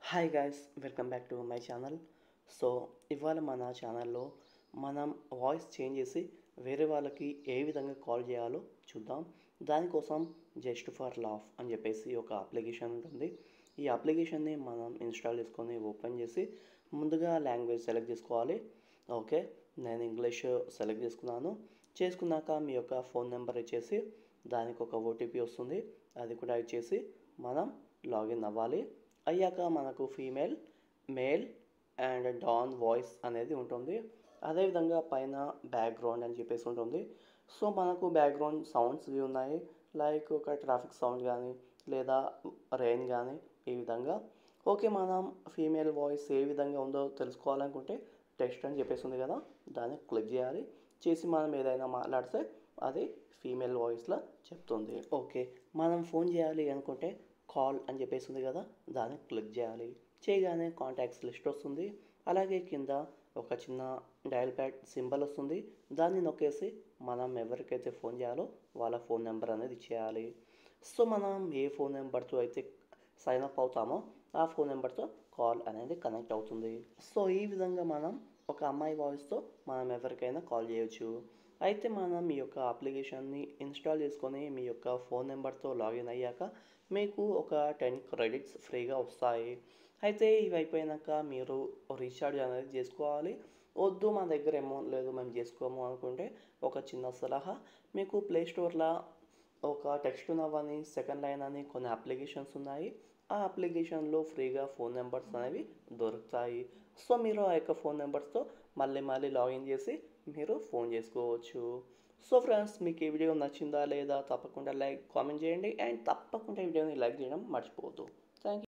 hi guys welcome back to my channel so ఇవాళ మన ఛానల్లో మనం వాయిస్ చేంజ్ చేసి వేరే వాళ్ళకి ఏ విధంగా కాల్ చేయాలో చూద్దాం దానికోసం జస్ట్ ఫర్ లాఫ్ అని చెప్పేసి ఒక అప్లికేషన్ ఉంటుంది ఈ అప్లికేషన్ని మనం ఇన్స్టాల్ చేసుకొని ఓపెన్ చేసి ముందుగా లాంగ్వేజ్ సెలెక్ట్ చేసుకోవాలి ఓకే నేను ఇంగ్లీష్ సెలెక్ట్ చేసుకున్నాను చేసుకున్నాక మీ యొక్క ఫోన్ నెంబర్ ఇచ్చేసి దానికి ఒక ఓటీపీ వస్తుంది అది కూడా ఇచ్చేసి మనం లాగిన్ అవ్వాలి అయ్యాక మనకు female male and don voice అనేది ఉంటుంది అదేవిధంగా పైన బ్యాక్గ్రౌండ్ అని చెప్పేసి ఉంటుంది సో మనకు బ్యాక్గ్రౌండ్ సౌండ్స్ ఇవి ఉన్నాయి లైక్ ఒక ట్రాఫిక్ సౌండ్ కానీ లేదా రెయిన్ కానీ ఈ విధంగా ఓకే మనం ఫీమేల్ వాయిస్ ఏ విధంగా ఉందో తెలుసుకోవాలనుకుంటే టెక్స్ట్ అని చెప్పేసి ఉంది కదా దాన్ని క్లిక్ చేయాలి చేసి మనం ఏదైనా మాట్లాడితే అది ఫీమేల్ వాయిస్లో చెప్తుంది ఓకే మనం ఫోన్ చేయాలి అనుకుంటే కాల్ అని చెప్పేసి ఉంది కదా దాన్ని క్లిక్ చేయాలి చేయగానే కాంటాక్ట్స్ లిస్ట్ వస్తుంది అలాగే కింద ఒక చిన్న డయల్ ప్యాడ్ సింబల్ వస్తుంది దాన్ని నొక్కేసి మనం ఎవరికైతే ఫోన్ చేయాలో వాళ్ళ ఫోన్ నెంబర్ అనేది ఇచ్చేయాలి సో మనం ఏ ఫోన్ నెంబర్తో అయితే సైన్ అప్ అవుతామో ఆ ఫోన్ నెంబర్తో కాల్ అనేది కనెక్ట్ అవుతుంది సో ఈ విధంగా మనం ఒక అమ్మాయి వాయిస్తో మనం ఎవరికైనా కాల్ చేయొచ్చు అయితే మనం మీ యొక్క అప్లికేషన్ని ఇన్స్టాల్ చేసుకొని మీ యొక్క ఫోన్ నెంబర్తో లాగిన్ అయ్యాక మీకు ఒక టెన్ క్రెడిట్స్ ఫ్రీగా వస్తాయి అయితే ఇవి అయిపోయినాక మీరు రీఛార్జ్ అనేది చేసుకోవాలి వద్దు మా దగ్గర అమౌంట్ లేదు మేము చేసుకోము అనుకుంటే ఒక చిన్న సలహా మీకు ప్లే స్టోర్లో ఒక టెక్స్ట్ నవ్ అని సెకండ్ లైన్ అని కొన్ని అప్లికేషన్స్ ఉన్నాయి ఆ అప్లికేషన్లో ఫ్రీగా ఫోన్ నెంబర్స్ అనేవి దొరుకుతాయి సో మీరు ఆ యొక్క ఫోన్ నెంబర్స్తో మళ్ళీ మళ్ళీ లాగిన్ చేసి మీరు ఫోన్ చేసుకోవచ్చు సో ఫ్రెండ్స్ మీకు ఈ వీడియో నచ్చిందా లేదా తప్పకుండా లైక్ కామెంట్ చేయండి అండ్ తప్పకుండా ఈ వీడియోని లైక్ చేయడం మర్చిపోవద్దు థ్యాంక్